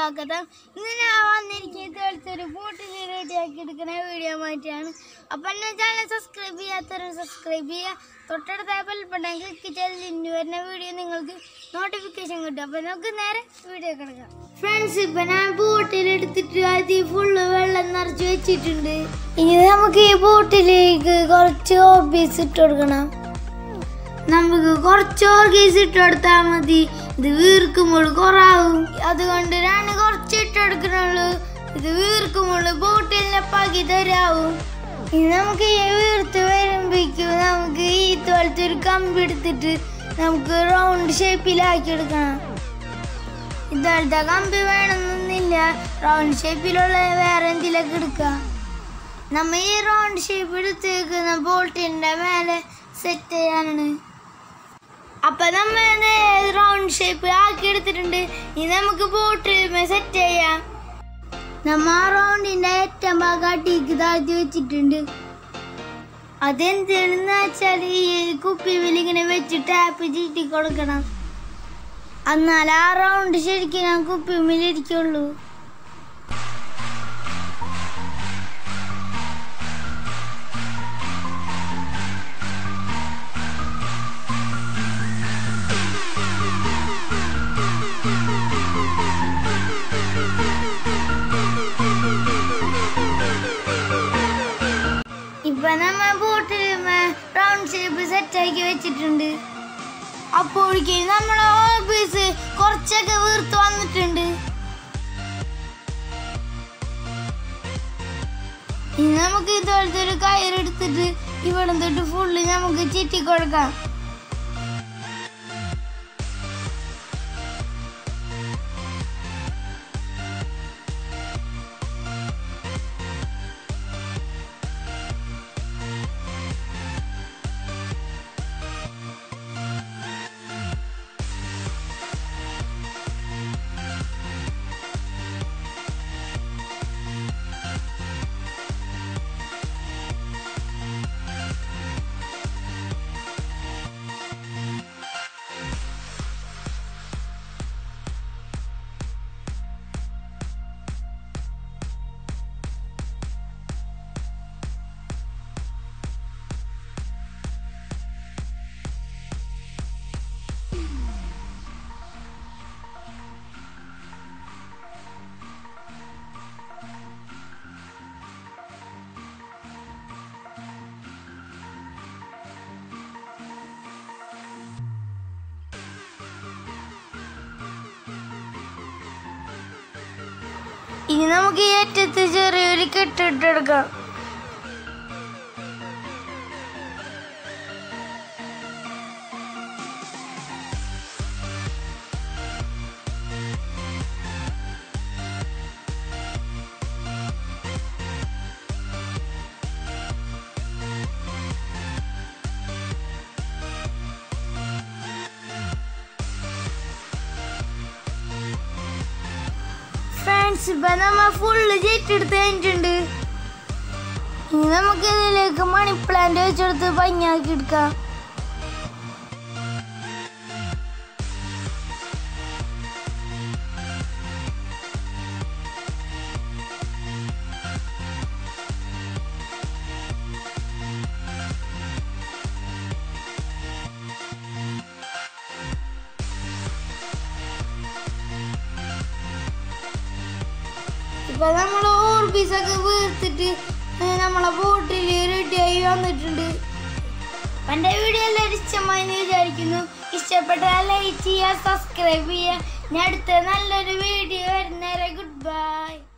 സ്വാഗതം ഇന്ന് ഞാൻ വന്നിരിക്കുന്നത് ഇതുപോലത്തെ ഒരു ബോട്ടിൽ റെഡിയാക്കി എടുക്കുന്ന വീഡിയോ ആയിട്ടാണ് അപ്പം എന്നെ ചാനൽ സബ്സ്ക്രൈബ് ചെയ്യാത്തവരും സബ്സ്ക്രൈബ് ചെയ്യുക തൊട്ടടുത്ത ബെൽബട്ടൺ ക്ലിക്ക് ചെയ്ത് ഇന്ന് വരുന്ന വീഡിയോ നിങ്ങൾക്ക് നോട്ടിഫിക്കേഷൻ കിട്ടും അപ്പം നമുക്ക് നേരെ വീഡിയോ കിടക്കാം ഫ്രണ്ട്സ് ഇപ്പം ഞാൻ ബോട്ടിൽ എടുത്തിട്ട് അതിൽ ഫുള്ള് വെള്ളം നിറച്ച് വെച്ചിട്ടുണ്ട് ഇനി നമുക്ക് ഈ ബോട്ടിലേക്ക് കുറച്ച് ഓബീസ് ഇട്ട് കൊടുക്കണം നമുക്ക് കുറച്ച് ഓർഗീസ് ഇട്ട് കൊടുത്താൽ മതി ഇത് വീർക്കുമ്പോൾ കുറാവും അതുകൊണ്ട് ഞാൻ കുറച്ച് ഇട്ടെടുക്കണുള്ളൂ ഇത് വീർക്കുമ്പോൾ ബോട്ടിലിനെ പകി തരാവും ഇനി നമുക്ക് ഈ വീർത്ത് വരുമ്പോഴേക്കും നമുക്ക് ഈ പോലത്തെ ഒരു കമ്പി എടുത്തിട്ട് നമുക്ക് റൗണ്ട് ഷേപ്പിലാക്കി എടുക്കണം ഇതുപോലത്തെ കമ്പി വേണമെന്നൊന്നുമില്ല റൗണ്ട് ഷേപ്പിലുള്ള വേറെ എന്തിലൊക്കെ എടുക്കാം നമ്മ ഈ റൗണ്ട് ഷേപ്പ് എടുത്ത് വെക്കുന്ന ബോട്ടിന്റെ മേലെ സെറ്റ് ചെയ്യാനാണ് അപ്പൊ നമ്മ റൗണ്ട് ഷേപ്പ് ആക്കി എടുത്തിട്ടുണ്ട് ഇനി നമുക്ക് ബോട്ടിൽ സെറ്റ് ചെയ്യാം നമ്മ ആ റൗണ്ടിന്റെ ഏറ്റവും ഭാഗമാട്ടിക്ക് താഴ്ത്തി വെച്ചിട്ടുണ്ട് അതെന്താണെന്ന് വെച്ചാൽ ഈ കുപ്പിയിൽ ഇങ്ങനെ വെച്ച് ടാപ്പ് ചീറ്റി കൊടുക്കണം എന്നാൽ ആ റൗണ്ട് ശരിക്കും ഞാൻ കുപ്പിമിൽ ഇരിക്കുള്ളൂ ഇപ്പൊ നമ്മ ബോട്ടിൽ റൗണ്ട് ഷേപ്പ് സെറ്റ് ആക്കി വെച്ചിട്ടുണ്ട് അപ്പോഴേക്ക് നമ്മളെ ഓഫീസ് കുറച്ചൊക്കെ വീർത്ത് വന്നിട്ടുണ്ട് ഇനി നമുക്ക് ഇതുപോലത്തെ ഒരു കയറെടുത്തിട്ട് ഇവിടെ തൊട്ട് ഫുള്ള് നമുക്ക് ചുറ്റി കൊടുക്കാം ഇനി നമുക്ക് ഈ അറ്റത്ത് ചെറിയൊരു കെട്ടിട്ടെടുക്കാം ഫ്രണ്ട്സ് ഇപ്പൊ നമ്മ ഫുള്ള് ജെറ്റ് എടുത്ത് കഴിഞ്ഞിട്ടുണ്ട് ഇനി നമുക്ക് ഇതിലേക്ക് മണി പ്ലാന്റ് വെച്ചെടുത്ത് ഭംഗിയാക്കി എടുക്കാം ഇപ്പൊ നമ്മൾ ഓർബീസൊക്കെ വീർത്തിട്ട് ഏ, നമ്മളെ ബോട്ടിൽ റെഡിയായി വന്നിട്ടുണ്ട് എൻ്റെ വീഡിയോ എല്ലാവരും ഇഷ്ടമായി എന്ന് വിചാരിക്കുന്നു ഇഷ്ടപ്പെട്ടാൽ ലൈക്ക് ചെയ്യുക സബ്സ്ക്രൈബ് ചെയ്യുക ഞാൻ അടുത്ത നല്ലൊരു വീഡിയോ വരുന്നേരെ ഗുഡ് ബൈ